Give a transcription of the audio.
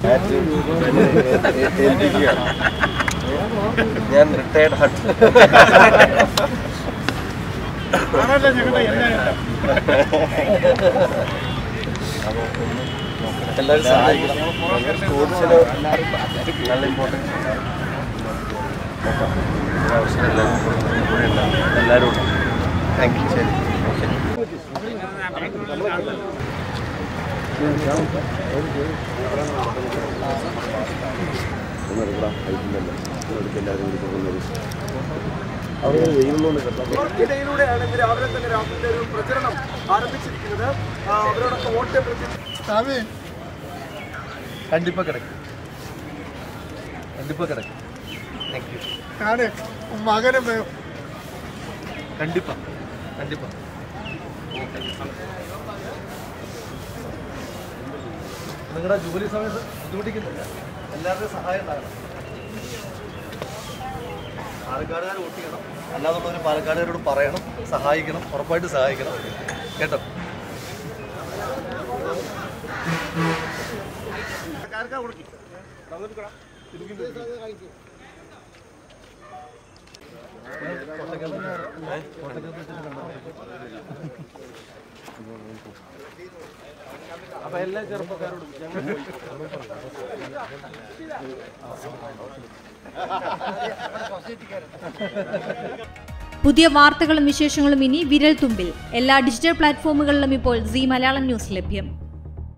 ഏൽപ്പിക്കുകയാണ് ഞാൻ retired hut എല്ലാവരും സഹായിക്കണം സ്പോർട്സിന് നല്ല ഇമ്പോർട്ടൻസ് ആവശ്യം എല്ലാവരും കൂടെ ഉണ്ടാവും എല്ലാവരും ഉണ്ട് താങ്ക് യു ശരി ഓക്കെ ഇതിലൂടെയാണ് ഇന്ന് രാവിലെ തന്നെ രാഹുലിന്റെ ഒരു പ്രചരണം ആരംഭിച്ചിരിക്കുന്നത് ആ, അവരോടൊപ്പം വോട്ട് അഭ്യർത്ഥിച്ച് சாமி கண்டிப்பாக கிடைக்கும் கண்டிப்பாக கிடைக்கும் தேங்க்யூ ഞാന് മകനെ മേ- கண்டிப்பாக கண்டிப்பாக നിങ്ങളുടെ ജോലി സമയത്ത് ബുദ്ധിമുട്ടിക്കുന്നില്ല എല്ലാവരുടെയും സഹായം ഉണ്ടാകണം പാലക്കാടുകാർ വോട്ട് ചെയ്യണം അല്ലാതുള്ളവർ പാലക്കാടുകാരോട് പറയണം സഹായിക്കണം ഉറപ്പായിട്ട് സഹായിക്കണം കേട്ടോ അപ്പൊ എല്ലാ ചെറുപ്പക്കാരോടും ഞങ്ങൾ പുതിയ വാർത്തകളും വിശേഷങ്ങളും ഇനി വിരൽ തുമ്പിൽ എല്ലാ ഡിജിറ്റൽ പ്ലാറ്റ്ഫോമുകളിലും ഇപ്പോൾ സി മലയാളം ന്യൂസ് ലഭ്യം